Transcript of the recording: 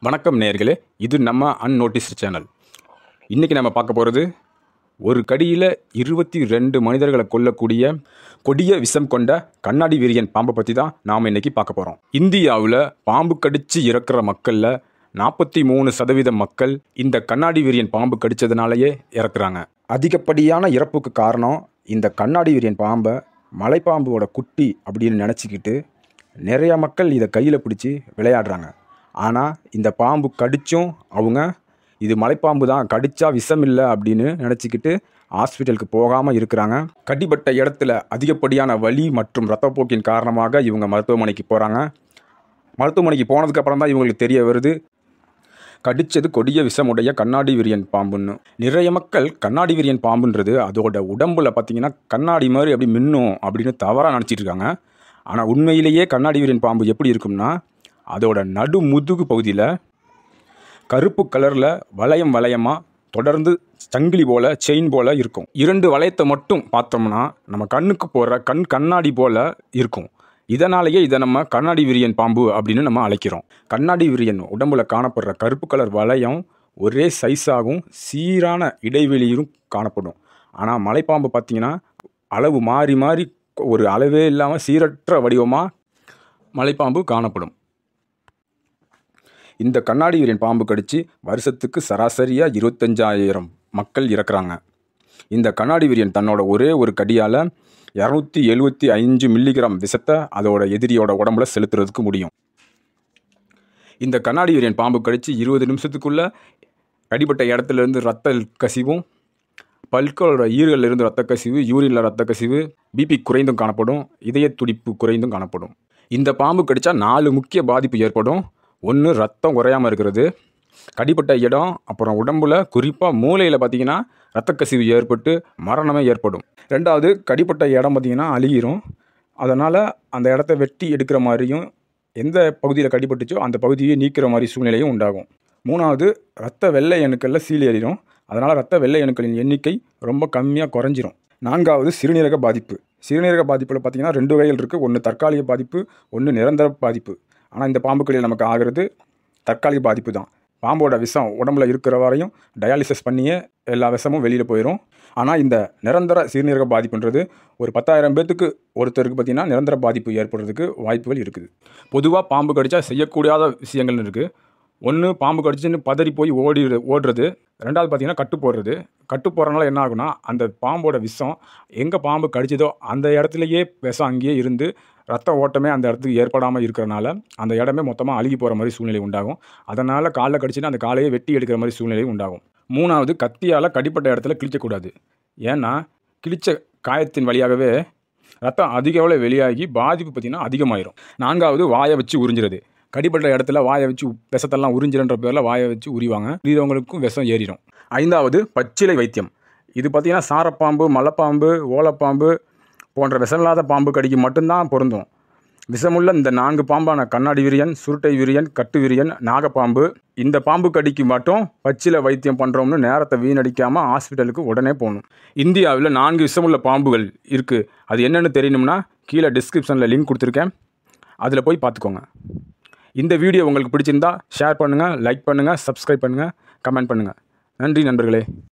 வணக்கம் நேயர்களே இது நம்ம அன்நோட்டிஸ்டு சேனல் இன்றைக்கி நம்ம பார்க்க போகிறது ஒரு கடியில் இருபத்தி ரெண்டு மனிதர்களை கொல்லக்கூடிய கொடிய விஷம் கொண்ட கண்ணாடி வீரியன் பாம்பை பற்றி தான் நாம் இன்றைக்கி பார்க்க போகிறோம் இந்தியாவில் பாம்பு கடித்து இறக்குற மக்களில் நாற்பத்தி மூணு சதவீத மக்கள் இந்த கண்ணாடி வீரியன் பாம்பு கடித்ததுனாலேயே இறக்குறாங்க அதிகப்படியான இறப்புக்கு காரணம் இந்த கண்ணாடி வீரியன் பாம்பை மலைப்பாம்போட குட்டி அப்படின்னு நினச்சிக்கிட்டு நிறைய மக்கள் இதை கையில் பிடிச்சி விளையாடுறாங்க ஆனால் இந்த பாம்பு கடிச்சும் அவங்க இது மலைப்பாம்பு தான் கடிச்சா விஷம் இல்லை அப்படின்னு நினச்சிக்கிட்டு ஹாஸ்பிட்டலுக்கு போகாமல் இருக்கிறாங்க கடிப்பட்ட இடத்துல அதிகப்படியான வலி மற்றும் இரத்தப்போக்கின் காரணமாக இவங்க மருத்துவமனைக்கு போகிறாங்க மருத்துவமனைக்கு போனதுக்கப்புறம் தான் இவங்களுக்கு தெரிய வருது கடிச்சது கொடிய விஷமுடைய கண்ணாடி விரியன் பாம்புன்னு நிறைய மக்கள் கண்ணாடி விரியன் பாம்புன்றது அதோட உடம்புல பார்த்தீங்கன்னா கண்ணாடி மாதிரி அப்படி மின்னும் அப்படின்னு தவறாக நினச்சிட்டு இருக்காங்க ஆனால் உண்மையிலேயே கண்ணாடி விரியன் பாம்பு எப்படி இருக்கும்னா அதோட நடு முதுகு பகுதியில் கருப்பு கலரில் வளையம் வளையமாக தொடர்ந்து சங்கிலி போல் செயின் போல் இருக்கும் இரண்டு வளையத்தை மட்டும் பார்த்தோம்னா நம்ம கண்ணுக்கு போகிற கண் கண்ணாடி போல் இருக்கும் இதனாலேயே இதை நம்ம கண்ணாடி விரியன் பாம்பு அப்படின்னு நம்ம அழைக்கிறோம் கண்ணாடி விரியன் உடம்புல காணப்படுற கருப்பு கலர் வளையம் ஒரே சைஸாகவும் சீரான இடைவெளியிலும் காணப்படும் ஆனால் மலைப்பாம்பு பார்த்தீங்கன்னா அளவு மாறி மாறி ஒரு அளவே இல்லாமல் சீரற்ற வடிவமாக மலைப்பாம்பு காணப்படும் இந்த கண்ணாடி வீரியன் பாம்பு கடித்து வருஷத்துக்கு சராசரியாக இருபத்தஞ்சாயிரம் மக்கள் இறக்குறாங்க இந்த கண்ணாடி வீரியன் தன்னோட ஒரே ஒரு கடியால் இரநூத்தி எழுபத்தி அஞ்சு மில்லிகிராம் விஷத்தை அதோட எதிரியோட உடம்புல செலுத்துறதுக்கு முடியும் இந்த கண்ணாடி வீரியன் பாம்பு கடித்து இருபது நிமிஷத்துக்குள்ளே கடிப்பட்ட இடத்துலேருந்து ரத்த கசிவும் பல்களோட ஈறுகளில் இருந்து ரத்த கசிவு யூரினில் ரத்த கசிவு பிபி குறைந்தும் காணப்படும் இதய துடிப்பு குறைந்தும் காணப்படும் இந்த பாம்பு கடித்தா நாலு முக்கிய பாதிப்பு ஏற்படும் ஒன்று ரத்தம் குறையாமல் இருக்கிறது கடிப்பட்ட இடம் அப்புறம் உடம்புல குறிப்பாக மூளையில் பார்த்தீங்கன்னா ரத்த கசிவு ஏற்பட்டு மரணமே ஏற்படும் ரெண்டாவது கடிப்பட்ட இடம் பார்த்தீங்கன்னா அழுகிரும் அதனால் அந்த இடத்த வெட்டி எடுக்கிற மாதிரியும் எந்த பகுதியில் கடிப்பட்டுச்சோ அந்த பகுதியை நீக்கிற மாதிரி சூழ்நிலையும் உண்டாகும் மூணாவது ரத்த வெள்ளை அணுக்களில் சீல் ஏறிடும் அதனால் ரத்த வெள்ளை அணுக்களின் எண்ணிக்கை ரொம்ப கம்மியாக குறைஞ்சிரும் நான்காவது சிறுநீரக பாதிப்பு சிறுநீரக பாதிப்பில் பார்த்தீங்கன்னா ரெண்டு வகைகள் இருக்குது ஒன்று தற்காலிக பாதிப்பு ஒன்று நிரந்தர பாதிப்பு ஆனால் இந்த பாம்புக்களில் நமக்கு ஆகிறது தற்காலிக பாதிப்பு தான் பாம்போட விஷம் உடம்புல இருக்கிற வரையும் டயாலிசிஸ் பண்ணியே எல்லா விஷமும் வெளியில் போயிடும் ஆனால் இந்த நிரந்தர சிறுநீரக பாதிப்புன்றது ஒரு பத்தாயிரம் பேர்த்துக்கு ஒருத்தருக்கு பார்த்திங்கன்னா நிரந்தர பாதிப்பு ஏற்படுறதுக்கு வாய்ப்புகள் இருக்குது பொதுவாக பாம்பு கடித்தா செய்யக்கூடாத விஷயங்கள்னு இருக்குது ஒன்று பாம்பு கடிச்சுன்னு பதறி போய் ஓடி ஓடுறது ரெண்டாவது பார்த்தீங்கன்னா கட்டு போடுறது கட்டு போடுறதுனால என்ன ஆகுனா அந்த பாம்போட விஷம் எங்கே பாம்பு கடிச்சதோ அந்த இடத்துலையே விஷம் அங்கேயே இருந்து ரத்த ஓட்டமே அந்த இடத்துக்கு ஏற்படாமல் இருக்கிறனால அந்த இடமே மொத்தமாக அழுகி போகிற மாதிரி சூழ்நிலை உண்டாகும் அதனால் காலில் கடிச்சுன்னா அந்த காலையே வெட்டி எடுக்கிற மாதிரி சூழ்நிலை உண்டாகும் மூணாவது கத்தியால் கடிப்பட்ட இடத்துல கிழிக்கக்கூடாது ஏன்னா கிழிச்ச காயத்தின் வழியாகவே ரத்தம் அதிக அளவில் வெளியாகி பாதிப்பு பார்த்திங்கன்னா அதிகமாயிரும் நான்காவது வாயை வச்சு உறிஞ்சிறது கடிப்பட்ட இடத்துல வாயை வச்சு விஷத்தெல்லாம் உறிஞ்சிரன்ற பேரில் வாயை வச்சு உரிவாங்க உரியவங்களுக்கும் விஷம் ஏறிடும் ஐந்தாவது பச்சிலை வைத்தியம் இது பார்த்திங்கன்னா சாரப்பாம்பு மலைப்பாம்பு ஓலப்பாம்பு போன்ற விஷமில்லாத பாம்பு கடிக்கு மட்டும்தான் பொருந்தும் விஷமுள்ள இந்த நான்கு பாம்பான கண்ணாடி விரியன் சுருட்டை விரியன் கட்டு விரியன் நாகப்பாம்பு இந்த பாம்பு கடிக்கு மட்டும் பச்சிலை வைத்தியம் பண்ணுறோம்னு நேரத்தை வீணடிக்காமல் ஹாஸ்பிட்டலுக்கு உடனே போகணும் இந்தியாவில் நான்கு விஷமுள்ள பாம்புகள் இருக்குது அது என்னென்னு தெரியணும்னா கீழே டிஸ்கிரிப்ஷனில் லிங்க் கொடுத்துருக்கேன் அதில் போய் பார்த்துக்கோங்க இந்த வீடியோ உங்களுக்கு பிடிச்சிருந்தா ஷேர் பண்ணுங்கள் லைக் பண்ணுங்கள் சப்ஸ்கிரைப் பண்ணுங்கள் கமெண்ட் பண்ணுங்கள் நன்றி நண்பர்களே